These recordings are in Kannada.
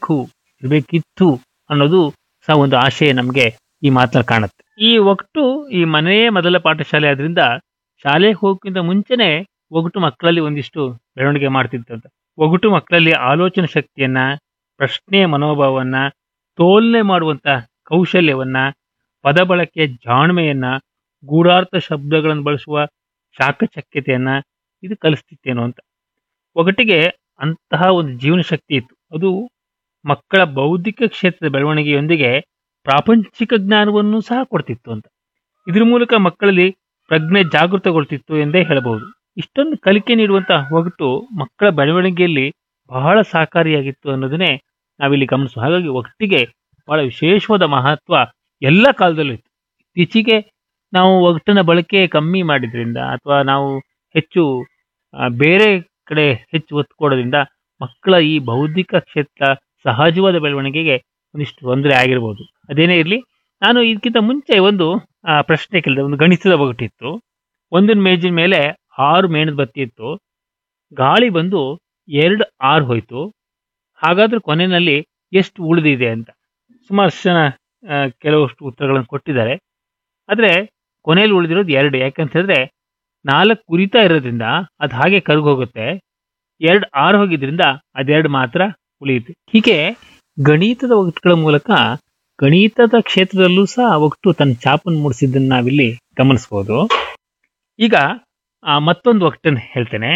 ಇರಬೇಕು ಇರಬೇಕಿತ್ತು ಅನ್ನೋದು ಸಹ ಒಂದು ಆಶಯ ನಮಗೆ ಈ ಮಾತಲ್ಲಿ ಕಾಣುತ್ತೆ ಈ ಒಗಟು ಈ ಮನೆಯೇ ಮೊದಲ ಪಾಠಶಾಲೆ ಆದ್ರಿಂದ ಶಾಲೆಗೆ ಹೋಗೋಕ್ಕಿಂತ ಮುಂಚೆನೆ ಒಗಟು ಮಕ್ಕಳಲ್ಲಿ ಒಂದಿಷ್ಟು ಬೆಳವಣಿಗೆ ಮಾಡ್ತಿತ್ತು ಅಂತ ಒಗಟು ಮಕ್ಕಳಲ್ಲಿ ಆಲೋಚನಾ ಶಕ್ತಿಯನ್ನ ಪ್ರಶ್ನೆಯ ಮನೋಭಾವವನ್ನ ತೋಲನೆ ಮಾಡುವಂತ ಕೌಶಲ್ಯವನ್ನ ಪದ ಬಳಕೆಯ ಜಾಣ್ಮೆಯನ್ನ ಗೂಢಾರ್ಥ ಶಬ್ದಗಳನ್ನು ಬಳಸುವ ಚಾಕಚಕ್ಯತೆಯನ್ನ ಇದು ಕಲಿಸ್ತಿತ್ತೇನೋ ಅಂತ ಒಗಟಿಗೆ ಅಂತಹ ಒಂದು ಜೀವನ ಶಕ್ತಿ ಇತ್ತು ಅದು ಮಕ್ಕಳ ಬೌದ್ಧಿಕ ಕ್ಷೇತ್ರದ ಬೆಳವಣಿಗೆಯೊಂದಿಗೆ ಪ್ರಾಪಂಚಿಕ ಜ್ಞಾನವನ್ನು ಸಹ ಕೊಡ್ತಿತ್ತು ಅಂತ ಇದ್ರ ಮೂಲಕ ಮಕ್ಕಳಲ್ಲಿ ಪ್ರಜ್ಞೆ ಜಾಗೃತಗೊಳ್ತಿತ್ತು ಎಂದೇ ಹೇಳಬಹುದು ಇಷ್ಟೊಂದು ಕಲಿಕೆ ನೀಡುವಂತ ಒಗಟು ಮಕ್ಕಳ ಬೆಳವಣಿಗೆಯಲ್ಲಿ ಬಹಳ ಸಹಕಾರಿಯಾಗಿತ್ತು ಅನ್ನೋದನ್ನೇ ನಾವಿಲ್ಲಿ ಗಮನಿಸುವ ಹಾಗಾಗಿ ಒಗಟಿಗೆ ಬಹಳ ವಿಶೇಷವಾದ ಮಹತ್ವ ಎಲ್ಲ ಕಾಲದಲ್ಲೂ ಇತ್ತು ಇತ್ತೀಚೆಗೆ ನಾವು ಒಗಟಿನ ಬಳಕೆ ಕಮ್ಮಿ ಮಾಡಿದ್ರಿಂದ ಅಥವಾ ನಾವು ಹೆಚ್ಚು ಆ, ಬೇರೆ ಕಡೆ ಹೆಚ್ಚು ಒತ್ತು ಕೊಡೋದ್ರಿಂದ ಮಕ್ಕಳ ಈ ಬೌದ್ಧಿಕ ಕ್ಷೇತ್ರ ಸಹಜವಾದ ಬೆಳವಣಿಗೆಗೆ ಒಂದಿಷ್ಟು ತೊಂದರೆ ಆಗಿರ್ಬೋದು ಅದೇನೇ ಇರಲಿ ನಾನು ಇದಕ್ಕಿಂತ ಮುಂಚೆ ಒಂದು ಆ, ಪ್ರಶ್ನೆ ಕೇಳಿದೆ ಒಂದು ಗಣಿತದ ಒಗಟಿತ್ತು ಒಂದೊಂದು ಮೇಜಿನ ಮೇಲೆ ಆರು ಮೇಣದ ಬತ್ತಿ ಇತ್ತು ಗಾಳಿ ಬಂದು ಎರಡು ಆರು ಹೋಯ್ತು ಹಾಗಾದ್ರೆ ಕೊನೆಯಲ್ಲಿ ಎಷ್ಟು ಉಳಿದಿದೆ ಅಂತ ಸುಮಾರು ಜನ ಆ, ಕೆಲವಷ್ಟು ಉತ್ತರಗಳನ್ನು ಕೊಟ್ಟಿದ್ದಾರೆ ಆದರೆ ಕೊನೆಯಲ್ಲಿ ಉಳಿದಿರೋದು ಎರಡು ಯಾಕಂತ ಹೇಳಿದ್ರೆ ನಾಲ್ಕು ಉರಿತಾ ಇರೋದ್ರಿಂದ ಅದು ಹಾಗೆ ಕರ್ಗೋಗುತ್ತೆ ಎರಡು ಆರು ಹೋಗಿದ್ರಿಂದ ಅದೆರಡು ಮಾತ್ರ ಉಳಿಯುತ್ತೆ ಹೀಗೆ ಗಣಿತದ ಒಗಟುಗಳ ಮೂಲಕ ಗಣಿತದ ಕ್ಷೇತ್ರದಲ್ಲೂ ಸಹ ಒಗಟು ತನ್ನ ಛಾಪನ್ನು ಮೂಡಿಸಿದ್ದನ್ನು ನಾವಿಲ್ಲಿ ಗಮನಿಸಬಹುದು ಈಗ ಆ, ಮತ್ತೊಂದು ಒಗಟನ್ನು ಹೇಳ್ತೇನೆ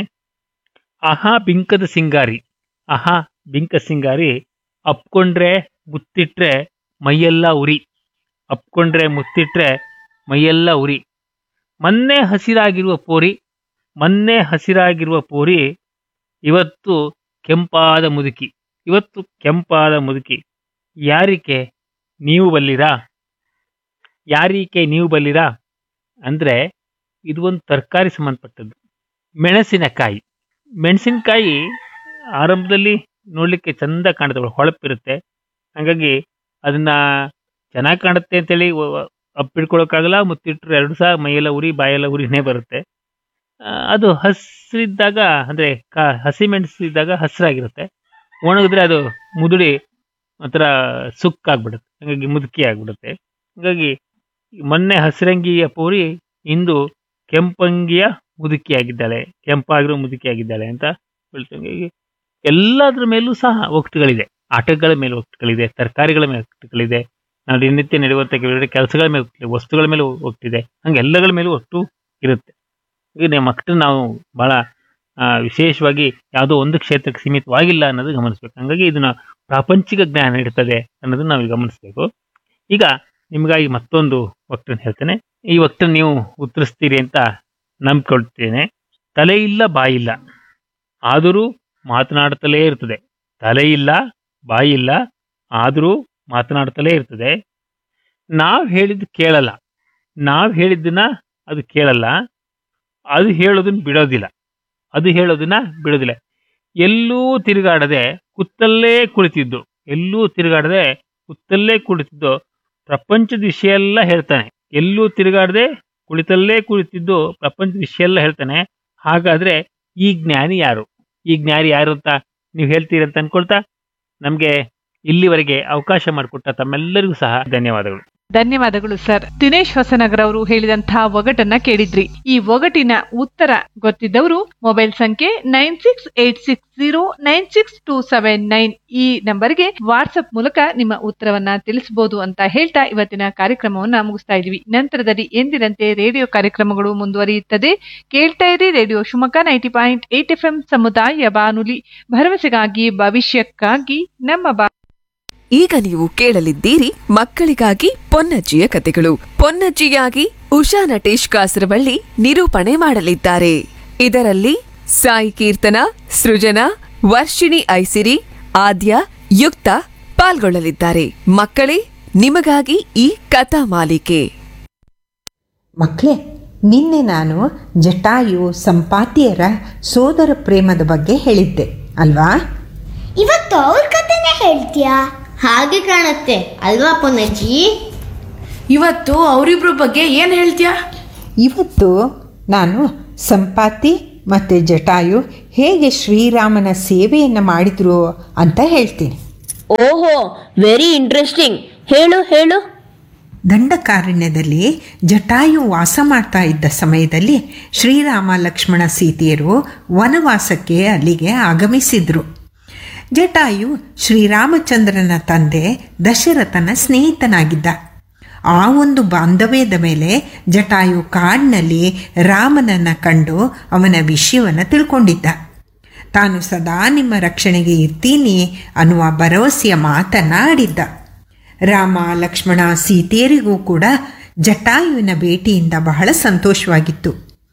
ಆಹಾ ಬಿಂಕದ ಸಿಂಗಾರಿ ಆಹಾ ಬಿಂಕ ಸಿಂಗಾರಿ ಅಪ್ಕೊಂಡ್ರೆ ಮುತ್ತಿಟ್ರೆ ಮೈಯೆಲ್ಲ ಉರಿ ಅಪ್ಕೊಂಡ್ರೆ ಮುತ್ತಿಟ್ರೆ ಮೈಯೆಲ್ಲ ಉರಿ ಮೊನ್ನೆ ಹಸಿರಾಗಿರುವ ಪೋರಿ ಮೊನ್ನೆ ಹಸಿರಾಗಿರುವ ಪೋರಿ ಇವತ್ತು ಕೆಂಪಾದ ಮುದುಕಿ ಇವತ್ತು ಕೆಂಪಾದ ಮುದುಕಿ ಯಾರಿಕೆ ನೀವು ಬಲ್ಲಿರಾ ಯಾರಿಕೆ ನೀವು ಬಲ್ಲಿರಾ ಅಂದ್ರೆ ಇದು ಒಂದು ತರಕಾರಿ ಸಂಬಂಧಪಟ್ಟದ್ದು ಮೆಣಸಿನಕಾಯಿ ಮೆಣಸಿನಕಾಯಿ ಆರಂಭದಲ್ಲಿ ನೋಡ್ಲಿಕ್ಕೆ ಚಂದ ಕಾಣುತ್ತೆ ಹೊಳಪಿರುತ್ತೆ ಹಾಗಾಗಿ ಅದನ್ನ ಚೆನ್ನಾಗಿ ಕಾಣುತ್ತೆ ಅಂತೇಳಿ ವ- ವ- ಅಪ್ಪಿಡ್ಕೊಳಕ್ಕಾಗಲ್ಲ ಮುತ್ತಿಟ್ರು ಎರಡು ಸಹ ಮೈಯೆಲ್ಲ ಉರಿ ಬಾಯೆಲ್ಲ ಉರಿನೇ ಬರುತ್ತೆ ಆ, ಅದು ಹಸಿರಿದ್ದಾಗ ಅಂದ್ರೆ ಕಾ ಹಸಿ ಮೆಣಸು ಇದ್ದಾಗ ಹಸಿರಾಗಿರುತ್ತೆ ಒಣಗಿದ್ರೆ ಅದು ಮುದುಡಿ ಒಂಥರ ಸುಕ್ಕಾಗ್ಬಿಡುತ್ತೆ ಹಾಗಾಗಿ ಮುದುಕಿ ಆಗ್ಬಿಡುತ್ತೆ ಹಾಗಾಗಿ ಮೊನ್ನೆ ಹಸಿರಂಗಿಯ ಪೂರಿ ಇಂದು ಕೆಂಪಂಗಿಯ ಮುದುಕಿಯಾಗಿದ್ದಾಳೆ ಕೆಂಪಾಗಿರೋ ಮುದುಕಿಯಾಗಿದ್ದಾಳೆ ಅಂತ ಹೇಳ್ತೇವೆ ಹೀಗೆ ಎಲ್ಲದ್ರ ಮೇಲೂ ಸಹ ಒಗಟುಗಳಿದೆ ಆಟಗಳ ಮೇಲೆ ಒಗಟುಗಳಿದೆ ತರಕಾರಿಗಳ ಮೇಲೆ ಒಗಟುಗಳಿದೆ ನಾವು ದಿನನಿತ್ಯ ನಡೆಯುವಂಥ ಕೆಲವೆಡೆ ಕೆಲಸಗಳ ಮೇಲೆ ಒಗಟಿದೆ ವಸ್ತುಗಳ ಮೇಲೆ ಒಗಟಿದೆ ಹಂಗೆ ಎಲ್ಲಗಳ ಮೇಲೂ ಒಟ್ಟು ಇರುತ್ತೆ ಈಗ ನಮ್ಮ ಮಕ್ಕಳು ನಾವು ಬಹಳ ಆ, ವಿಶೇಷವಾಗಿ ಯಾವುದೋ ಒಂದು ಕ್ಷೇತ್ರಕ್ಕೆ ಸೀಮಿತವಾಗಿಲ್ಲ ಅನ್ನೋದು ಗಮನಿಸ್ಬೇಕು ಹಂಗಾಗಿ ಇದನ್ನ ಪ್ರಾಪಂಚಿಕ ಜ್ಞಾನ ನೀಡುತ್ತದೆ ಅನ್ನೋದನ್ನ ನಾವು ಗಮನಿಸ್ಬೇಕು ಈಗ ನಿಮಗಾಗಿ ಮತ್ತೊಂದು ವಕ್ತನ್ನು ಹೇಳ್ತೇನೆ ಈ ವಕ್ತನ್ನು ನೀವು ಉತ್ತರಿಸ್ತೀರಿ ಅಂತ ನಂಬಿಕೊಳ್ತೇನೆ ತಲೆ ಇಲ್ಲ ಬಾಯಿಲ್ಲ ಆದರೂ ಮಾತನಾಡುತ್ತಲೇ ಇರ್ತದೆ ತಲೆ ಇಲ್ಲ ಬಾಯಿಲ್ಲ ಆದರೂ ಮಾತನಾಡುತ್ತಲೇ ಇರ್ತದೆ ನಾವು ಹೇಳಿದ್ದು ಕೇಳಲ್ಲ ನಾವು ಹೇಳಿದ್ದನ್ನ ಅದು ಕೇಳಲ್ಲ ಅದು ಹೇಳೋದನ್ನ ಬಿಡೋದಿಲ್ಲ ಅದು ಹೇಳೋದನ್ನ ಬಿಡೋದಿಲ್ಲ ಎಲ್ಲೂ ತಿರುಗಾಡದೆ ಕುತ್ತಲ್ಲೇ ಕುಳಿತಿದ್ದು ಎಲ್ಲೂ ತಿರುಗಾಡದೆ ಕುತ್ತಲ್ಲೇ ಕುಳಿತಿದ್ದು ಪ್ರಪಂಚದ ವಿಷಯ ಎಲ್ಲ ಹೇಳ್ತಾನೆ ಎಲ್ಲೂ ತಿರುಗಾಡದೆ ಕುಳಿತಲ್ಲೇ ಕುಳಿತಿದ್ದು ಪ್ರಪಂಚದ ವಿಷಯ ಎಲ್ಲ ಹೇಳ್ತಾನೆ ಹಾಗಾದ್ರೆ ಈ ಜ್ಞಾನಿ ಯಾರು ಈ ಜ್ಞಾನಿ ಯಾರು ಅಂತ ನೀವು ಹೇಳ್ತೀರಿ ಅಂತ ಅನ್ಕೊಳ್ತಾ ನಮ್ಗೆ ಇಲ್ಲಿವರೆಗೆ ಅವಕಾಶ ಮಾಡಿಕೊಟ್ಟ ತಮ್ಮೆಲ್ಲರಿಗೂ ಸಹ ಧನ್ಯವಾದಗಳು ಧನ್ಯವಾದಗಳು ಸರ್ ದಿನೇಶ್ ಹೊಸನಗರ್ ಅವರು ಹೇಳಿದಂತಹ ಒಗಟನ್ನ ಕೇಳಿದ್ರಿ ಈ ಒಗಟಿನ ಉತ್ತರ ಗೊತ್ತಿದ್ದವರು ಮೊಬೈಲ್ ಸಂಖ್ಯೆ nine six eight six zero nine six two seven nine ಈ ನಂಬರ್ಗೆ ವಾಟ್ಸ್ಆಪ್ ಮೂಲಕ ನಿಮ್ಮ ಉತ್ತರವನ್ನ ತಿಳಿಸಬಹುದು ಅಂತ ಹೇಳ್ತಾ ಇವತ್ತಿನ ಕಾರ್ಯಕ್ರಮವನ್ನ ಮುಗಿಸ್ತಾ ಇದೀವಿ ನಂತರದಲ್ಲಿ ಎಂದಿನಂತೆ ರೇಡಿಯೋ ಕಾರ್ಯಕ್ರಮಗಳು ಮುಂದುವರಿಯುತ್ತದೆ ಕೇಳ್ತಾ ಇರಿ radio Shivamogga ninety point eight F ಸಮುದಾಯ ಬಾನುಲಿ ಭರವಸೆಗಾಗಿ ಭವಿಷ್ಯಕ್ಕಾಗಿ ನಮ್ಮ ಬಾ ಈಗ ನೀವು ಕೇಳಲಿದ್ದೀರಿ ಮಕ್ಕಳಿಗಾಗಿ ಪೊನ್ನಜ್ಜಿಯ ಕತೆಗಳು ಪೊನ್ನಜ್ಜಿಯಾಗಿ ಉಷಾ ನಟೇಶ್ ಕಾಸರವಳ್ಳಿ ನಿರೂಪಣೆ ಮಾಡಲಿದ್ದಾರೆ ಇದರಲ್ಲಿ ಸಾಯಿ ಕೀರ್ತನ ಸೃಜನಾ ವರ್ಷಿಣಿ ಐಸಿರಿ ಆದ್ಯ ಯುಕ್ತ ಪಾಲ್ಗೊಳ್ಳಲಿದ್ದಾರೆ ಮಕ್ಕಳೇ ನಿಮಗಾಗಿ ಈ ಕಥಾ ಮಾಲಿಕೆ ಮಕ್ಕಳೇ ನಿನ್ನೆ ನಾನು ಜಟಾಯು ಸಂಪಾತಿಯರ ಸೋದರ ಪ್ರೇಮದ ಬಗ್ಗೆ ಹೇಳಿದ್ದೆ ಅಲ್ವಾ ಇವತ್ತು ಅವ್ರ ಕಥೆನೇ ಹೇಳ್ತೀಯಾ ಹಾಗೆ ಕಾಣುತ್ತೆ ಅಲ್ವಾ ಪುನಜ್ಜಿ ಇವತ್ತು ಅವರಿಬ್ರ ಬಗ್ಗೆ ಏನು ಹೇಳ್ತೀಯಾ ಇವತ್ತು ನಾನು ಸಂಪಾತಿ ಮತ್ತು ಜಟಾಯು ಹೇಗೆ ಶ್ರೀರಾಮನ ಸೇವೆಯನ್ನು ಮಾಡಿದ್ರು ಅಂತ ಹೇಳ್ತೀನಿ ಓಹೋ ವೆರಿ ಇಂಟ್ರೆಸ್ಟಿಂಗ್ ಹೇಳು ಹೇಳು ದಂಡಕಾರಣ್ಯದಲ್ಲಿ ಜಟಾಯು ವಾಸ ಮಾಡ್ತಾ ಇದ್ದ ಸಮಯದಲ್ಲಿ ಶ್ರೀರಾಮ ಲಕ್ಷ್ಮಣ ಸೀತೆಯರು ವನವಾಸಕ್ಕೆ ಅಲ್ಲಿಗೆ ಆಗಮಿಸಿದ್ರು ಜಟಾಯು ಶ್ರೀರಾಮಚಂದ್ರನ ತಂದೆ ದಶರಥನ ಸ್ನೇಹಿತನಾಗಿದ್ದ ಆ ಒಂದು ಬಾಂಧವ್ಯದ ಮೇಲೆ ಜಟಾಯು ಕಾಡಿನಲ್ಲಿ ರಾಮನನ್ನ ಕಂಡು ಅವನ ವಿಷಯವನ್ನು ತಿಳ್ಕೊಂಡಿದ್ದ ತಾನು ಸದಾ ನಿಮ್ಮ ರಕ್ಷಣೆಗೆ ಇರ್ತೀನಿ ಅನ್ನುವ ಭರವಸೆಯ ಮಾತನ್ನ ಆಡಿದ್ದ ರಾಮ ಲಕ್ಷ್ಮಣ ಸೀತೆಯರಿಗೂ ಕೂಡ ಜಟಾಯುವಿನ ಭೇಟಿಯಿಂದ ಬಹಳ ಸಂತೋಷವಾಗಿತ್ತು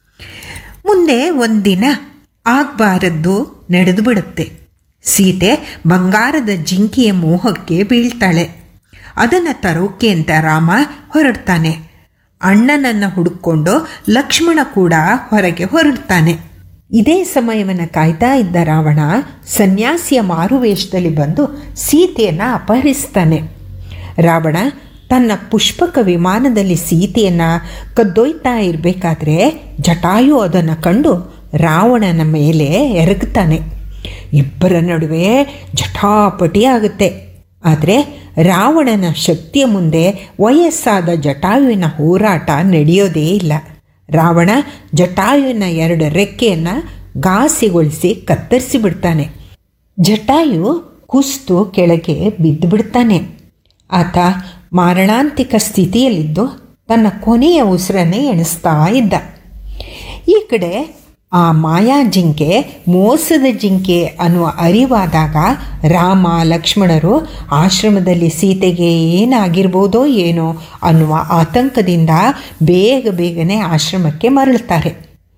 ಮುಂದೆ ಒಂದಿನ ಆಗ್ಬಾರದ್ದು ನಡೆದು ಬಿಡುತ್ತೆ ಸೀತೆ ಬಂಗಾರದ ಜಿಂಕೆಯ ಮೋಹಕ್ಕೆ ಬೀಳ್ತಾಳೆ ಅದನ್ನು ತರೋಕೆ ಅಂತ ರಾಮ ಹೊರಡ್ತಾನೆ ಅಣ್ಣನನ್ನು ಹುಡುಕೊಂಡು ಲಕ್ಷ್ಮಣ ಕೂಡ ಹೊರಗೆ ಹೊರಡ್ತಾನೆ ಇದೇ ಸಮಯವನ್ನು ಕಾಯ್ತಾ ಇದ್ದ ರಾವಣ ಸನ್ಯಾಸಿಯ ಮಾರುವೇಷದಲ್ಲಿ ಬಂದು ಸೀತೆಯನ್ನು ಅಪಹರಿಸ್ತಾನೆ ರಾವಣ ತನ್ನ ಪುಷ್ಪಕ ವಿಮಾನದಲ್ಲಿ ಸೀತೆಯನ್ನು ಕದ್ದೊಯ್ತಾ ಇರಬೇಕಾದ್ರೆ ಜಟಾಯು ಅದನ್ನು ಕಂಡು ರಾವಣನ ಮೇಲೆ ಎರಗ್ತಾನೆ ಇಬ್ಬರ ನಡುವೆ ಜಟಾಪಟಿ ಆಗುತ್ತೆ ಆದರೆ ರಾವಣನ ಶಕ್ತಿಯ ಮುಂದೆ ವಯಸ್ಸಾದ ಜಟಾಯುವಿನ ಹೋರಾಟ ನಡೆಯೋದೇ ಇಲ್ಲ ರಾವಣ ಜಟಾಯುವಿನ ಎರಡು ರೆಕ್ಕೆಯನ್ನು ಘಾಸಿಗೊಳಿಸಿ ಕತ್ತರಿಸಿ ಬಿಡ್ತಾನೆ ಜಟಾಯು ಕುಸ್ತು ಕೆಳಗೆ ಬಿದ್ದು ಬಿಡ್ತಾನೆ ಆತ ಮಾರಣಾಂತಿಕ ಸ್ಥಿತಿಯಲ್ಲಿದ್ದು ತನ್ನ ಕೊನೆಯ ಉಸಿರನ್ನೇ ಎಣಿಸ್ತಾ ಇದ್ದ ಈ ಕಡೆ ಆ ಮಾಯಾ ಜಿಂಕೆ ಮೋಸದ ಜಿಂಕೆ ಅನ್ನುವ ಅರಿವಾದಾಗ ರಾಮ ಲಕ್ಷ್ಮಣರು ಆಶ್ರಮದಲ್ಲಿ ಸೀತೆಗೆ ಏನಾಗಿರ್ಬೋದೋ ಏನೋ ಅನ್ನುವ ಆತಂಕದಿಂದ ಬೇಗ ಬೇಗನೆ ಆಶ್ರಮಕ್ಕೆ ಮರಳುತ್ತಾರೆ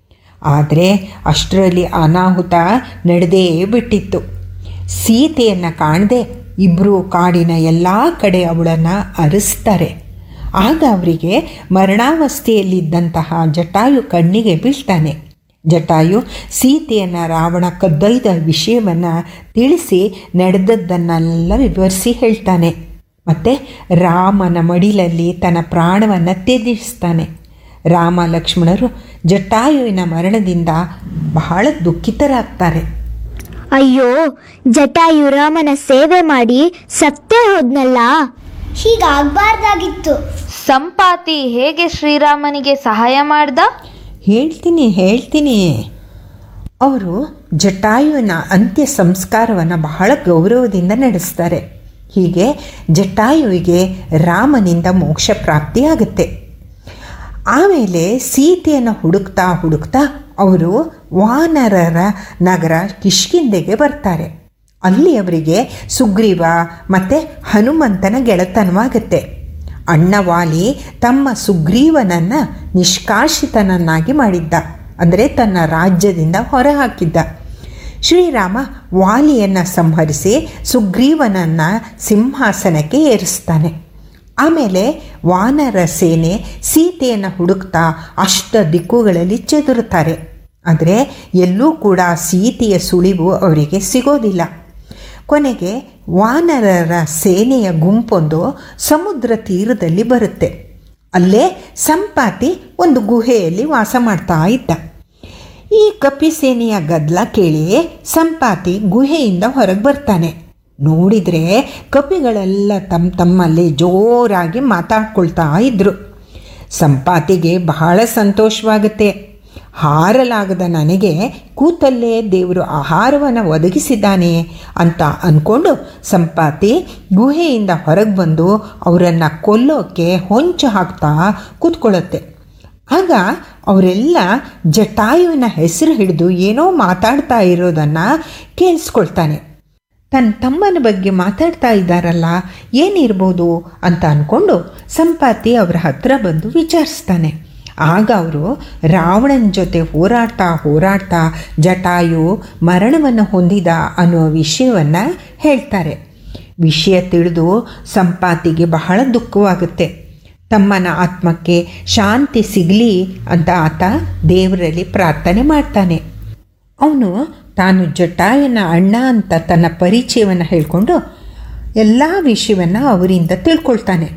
ಆದರೆ ಅಷ್ಟರಲ್ಲಿ ಅನಾಹುತ ನಡೆದೇ ಬಿಟ್ಟಿತ್ತು ಸೀತೆಯನ್ನು ಕಾಣದೆ ಇಬ್ಬರು ಕಾಡಿನ ಎಲ್ಲ ಕಡೆ ಅವಳನ್ನು ಅರಸ್ತಾರೆ ಆಗ ಅವರಿಗೆ ಮರಣಾವಸ್ಥೆಯಲ್ಲಿದ್ದಂತಹ ಜಟಾಯು ಕಣ್ಣಿಗೆ ಬೀಳ್ತಾನೆ ಜಟಾಯು ಸೀತೆಯನ್ನು ರಾವಣ ಕದ್ದೊಯ್ದ ವಿಷಯವನ್ನು ತಿಳಿಸಿ ನಡೆದದ್ದನ್ನೆಲ್ಲ ವಿವರಿಸಿ ಹೇಳ್ತಾನೆ ಮತ್ತು ರಾಮನ ಮಡಿಲಲ್ಲಿ ತನ್ನ ಪ್ರಾಣವನ್ನು ತ್ಯಜಿಸ್ತಾನೆ ರಾಮ ಲಕ್ಷ್ಮಣರು ಜಟಾಯುವಿನ ಮರಣದಿಂದ ಬಹಳ ದುಃಖಿತರಾಗ್ತಾರೆ ಅಯ್ಯೋ ಜಟಾಯು ರಾಮನ ಸೇವೆ ಮಾಡಿ ಸತ್ತೇ ಹೋದ್ನಲ್ಲ ಹೀಗಾಗ್ಬಾರ್ದಾಗಿತ್ತು ಸಂಪಾತಿ ಹೇಗೆ ಶ್ರೀರಾಮನಿಗೆ ಸಹಾಯ ಮಾಡ್ದ ಹೇಳ್ತೀನಿ ಹೇಳ್ತೀನಿ ಅವರು ಜಟಾಯುವಿನ ಅಂತ್ಯ ಸಂಸ್ಕಾರವನ್ನು ಬಹಳ ಗೌರವದಿಂದ ನಡೆಸ್ತಾರೆ ಹೀಗೆ ಜಟಾಯುವಿಗೆ ರಾಮನಿಂದ ಮೋಕ್ಷ ಪ್ರಾಪ್ತಿಯಾಗುತ್ತೆ ಆಮೇಲೆ ಸೀತೆಯನ್ನು ಹುಡುಕ್ತಾ ಹುಡುಕ್ತಾ ಅವರು ವಾನರರ ನಗರ ಕಿಷ್ಕಿಂದೆಗೆ ಬರ್ತಾರೆ ಅಲ್ಲಿ ಅವರಿಗೆ ಸುಗ್ರೀವ ಮತ್ತು ಹನುಮಂತನ ಗೆಳೆತನವಾಗುತ್ತೆ ಅಣ್ಣವಾಲಿ ತಮ್ಮ ಸುಗ್ರೀವನನ್ನು ನಿಷ್ಕಾಶಿತನನ್ನಾಗಿ ಮಾಡಿದ್ದ ಅಂದರೆ ತನ್ನ ರಾಜ್ಯದಿಂದ ಹೊರಹಾಕಿದ್ದ ಶ್ರೀರಾಮ ವಾಲಿಯನ್ನು ಸಂಹರಿಸಿ ಸುಗ್ರೀವನನ್ನು ಸಿಂಹಾಸನಕ್ಕೆ ಏರಿಸ್ತಾನೆ ಆಮೇಲೆ ವಾನರ ಸೇನೆ ಸೀತೆಯನ್ನು ಹುಡುಕ್ತಾ ಅಷ್ಟ ದಿಕ್ಕುಗಳಲ್ಲಿ ಚದುರುತ್ತಾರೆ ಆದರೆ ಎಲ್ಲೂ ಕೂಡ ಸೀತೆಯ ಸುಳಿವು ಅವರಿಗೆ ಸಿಗೋದಿಲ್ಲ ಕೊನೆಗೆ ವಾನರರ ಸೇನೆಯ ಗುಂಪೊಂದು ಸಮುದ್ರ ತೀರದಲ್ಲಿ ಬರುತ್ತೆ ಅಲ್ಲೇ ಸಂಪಾತಿ ಒಂದು ಗುಹೆಯಲ್ಲಿ ವಾಸ ಮಾಡ್ತಾ ಇದ್ದ ಈ ಕಪಿ ಸೇನೆಯ ಗದ್ದಲ ಕೇಳಿ ಸಂಪಾತಿ ಗುಹೆಯಿಂದ ಹೊರಗೆ ಬರ್ತಾನೆ ನೋಡಿದರೆ ಕಪಿಗಳೆಲ್ಲ ತಮ್ಮ ತಮ್ಮಲ್ಲಿ ಜೋರಾಗಿ ಮಾತಾಡ್ಕೊಳ್ತಾ ಇದ್ರು ಸಂಪಾತಿಗೆ ಬಹಳ ಸಂತೋಷವಾಗುತ್ತೆ ಹಾರಲಾಗದ ನನಗೆ ಕೂತಲ್ಲೇ ದೇವರು ಆಹಾರವನ್ನು ಒದಗಿಸಿದ್ದಾನೆ ಅಂತ ಅಂದ್ಕೊಂಡು ಸಂಪಾತಿ ಗುಹೆಯಿಂದ ಹೊರಗೆ ಬಂದು ಅವರನ್ನು ಕೊಲ್ಲೋಕ್ಕೆ ಹೊಂಚು ಹಾಕ್ತಾ ಕೂತ್ಕೊಳ್ಳುತ್ತೆ ಆಗ ಅವರೆಲ್ಲ ಜಟಾಯುವಿನ ಹೆಸರು ಹಿಡಿದು ಏನೋ ಮಾತಾಡ್ತಾ ಇರೋದನ್ನು ಕೇಳಿಸ್ಕೊಳ್ತಾನೆ ತನ್ನ ತಮ್ಮನ ಬಗ್ಗೆ ಮಾತಾಡ್ತಾ ಇದ್ದಾರಲ್ಲ ಏನಿರ್ಬೋದು ಅಂತ ಅಂದ್ಕೊಂಡು ಸಂಪಾತಿ ಅವರ ಹತ್ರ ಬಂದು ವಿಚಾರಿಸ್ತಾನೆ ಆಗ ಅವರು ರಾವಣನ ಜೊತೆ ಹೋರಾಡ್ತಾ ಹೋರಾಡ್ತಾ ಜಟಾಯು ಮರಣವನ್ನು ಹೊಂದಿದ ಅನ್ನುವ ವಿಷಯವನ್ನು ಹೇಳ್ತಾರೆ ವಿಷಯ ತಿಳಿದು ಸಂಪಾತಿಗೆ ಬಹಳ ದುಃಖವಾಗುತ್ತೆ ತಮ್ಮನ ಆತ್ಮಕ್ಕೆ ಶಾಂತಿ ಸಿಗಲಿ ಅಂತ ಆತ ದೇವರಲ್ಲಿ ಪ್ರಾರ್ಥನೆ ಮಾಡ್ತಾನೆ ಅವನು ತಾನು ಜಟಾಯನ ಅಣ್ಣ ಅಂತ ತನ್ನ ಪರಿಚಯವನ್ನು ಹೇಳಿಕೊಂಡು ಎಲ್ಲ ವಿಷಯವನ್ನು ಅವರಿಂದ ತಿಳ್ಕೊಳ್ತಾನೆ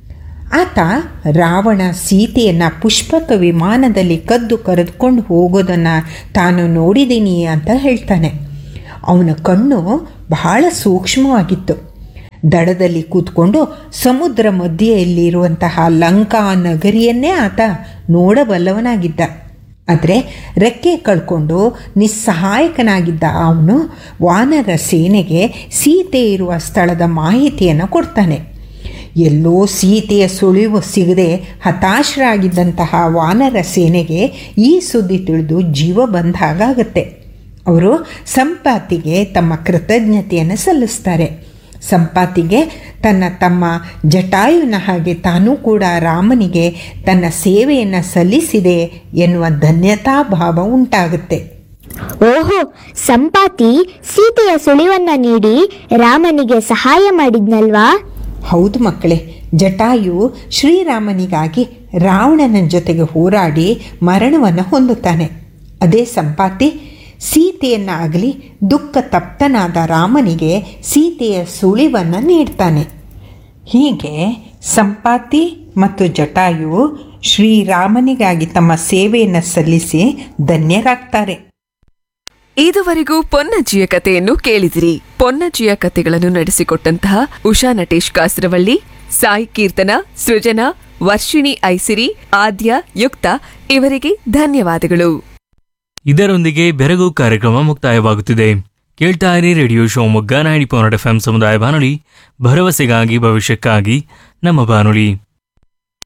ಆತ ರಾವಣ ಸೀತೆಯನ್ನು ಪುಷ್ಪಕ ವಿಮಾನದಲ್ಲಿ ಕದ್ದು ಕರೆದುಕೊಂಡು ಹೋಗೋದನ್ನು ತಾನು ನೋಡಿದ್ದೀನಿ ಅಂತ ಹೇಳ್ತಾನೆ ಅವನ ಕಣ್ಣು ಬಹಳ ಸೂಕ್ಷ್ಮವಾಗಿತ್ತು ದಡದಲ್ಲಿ ಕೂತ್ಕೊಂಡು ಸಮುದ್ರ ಮಧ್ಯೆಯಲ್ಲಿರುವಂತಹ ಲಂಕಾ ನಗರಿಯನ್ನೇ ಆತ ನೋಡಬಲ್ಲವನಾಗಿದ್ದ ಆದರೆ ರೆಕ್ಕೆ ಕಳ್ಕೊಂಡು ನಿಸ್ಸಹಾಯಕನಾಗಿದ್ದ ಅವನು ವಾನರ ಸೇನೆಗೆ ಸೀತೆ ಇರುವ ಸ್ಥಳದ ಮಾಹಿತಿಯನ್ನು ಕೊಡ್ತಾನೆ ಎಲ್ಲೋ ಸೀತೆಯ ಸುಳಿವು ಸಿಗದೆ ಹತಾಶರಾಗಿದ್ದಂತಹ ವಾನರ ಸೇನೆಗೆ ಈ ಸುದ್ದಿ ತಿಳಿದು ಜೀವ ಬಂದ ಹಾಗಾಗತ್ತೆ ಅವರು ಸಂಪಾತಿಗೆ ತಮ್ಮ ಕೃತಜ್ಞತೆಯನ್ನು ಸಲ್ಲಿಸ್ತಾರೆ ಸಂಪಾತಿಗೆ ತನ್ನ ತಮ್ಮ ಜಟಾಯುವಿನ ಹಾಗೆ ತಾನೂ ಕೂಡ ರಾಮನಿಗೆ ತನ್ನ ಸೇವೆಯನ್ನು ಸಲ್ಲಿಸಿದೆ ಎನ್ನುವ ಧನ್ಯತಾ ಭಾವ ಉಂಟಾಗುತ್ತೆ ಓಹೋ ಸಂಪಾತಿ ಸೀತೆಯ ಸುಳಿವನ್ನ ನೀಡಿ ರಾಮನಿಗೆ ಸಹಾಯ ಮಾಡಿದ್ನಲ್ವಾ ಹೌದು ಮಕ್ಕಳೇ ಜಟಾಯು ಶ್ರೀರಾಮನಿಗಾಗಿ ರಾವಣನ ಜೊತೆಗೆ ಹೋರಾಡಿ ಮರಣವನ್ನು ಹೊಂದುತ್ತಾನೆ ಅದೇ ಸಂಪಾತಿ ಸೀತೆಯನ್ನಾಗಲಿ ದುಃಖ ತಪ್ತನಾದ ರಾಮನಿಗೆ ಸೀತೆಯ ಸುಳಿವನ್ನು ನೀಡ್ತಾನೆ ಹೀಗೆ ಸಂಪಾತಿ ಮತ್ತು ಜಟಾಯು ಶ್ರೀರಾಮನಿಗಾಗಿ ತಮ್ಮ ಸೇವೆಯನ್ನು ಸಲ್ಲಿಸಿ ಧನ್ಯರಾಗ್ತಾರೆ ಇದುವರೆಗೂ ಪೊನ್ನಜ್ಜಿಯ ಕಥೆಯನ್ನು ಕೇಳಿದಿರಿ ಪೊನ್ನಜ್ಜಿಯ ಕಥೆಗಳನ್ನು ನಡೆಸಿಕೊಟ್ಟಂತಹ ಉಷಾ ನಟೇಶ್ ಕಾಸರವಳ್ಳಿ ಸಾಯಿ ಕೀರ್ತನ ಸೃಜನಾ ವರ್ಷಿಣಿ ಐಸಿರಿ ಆದ್ಯ ಯುಕ್ತ ಇವರಿಗೆ ಧನ್ಯವಾದಗಳು ಇದರೊಂದಿಗೆ ಬೆರಗು ಕಾರ್ಯಕ್ರಮ ಮುಕ್ತಾಯವಾಗುತ್ತಿದೆ ಕೇಳ್ತಾ ಇರಿ radio Shivamogga ninety point F ಸಮುದಾಯ ಬಾನುಲಿ ಭರವಸೆಗಾಗಿ ಭವಿಷ್ಯಕ್ಕಾಗಿ ನಮ್ಮ ಬಾನುಲಿ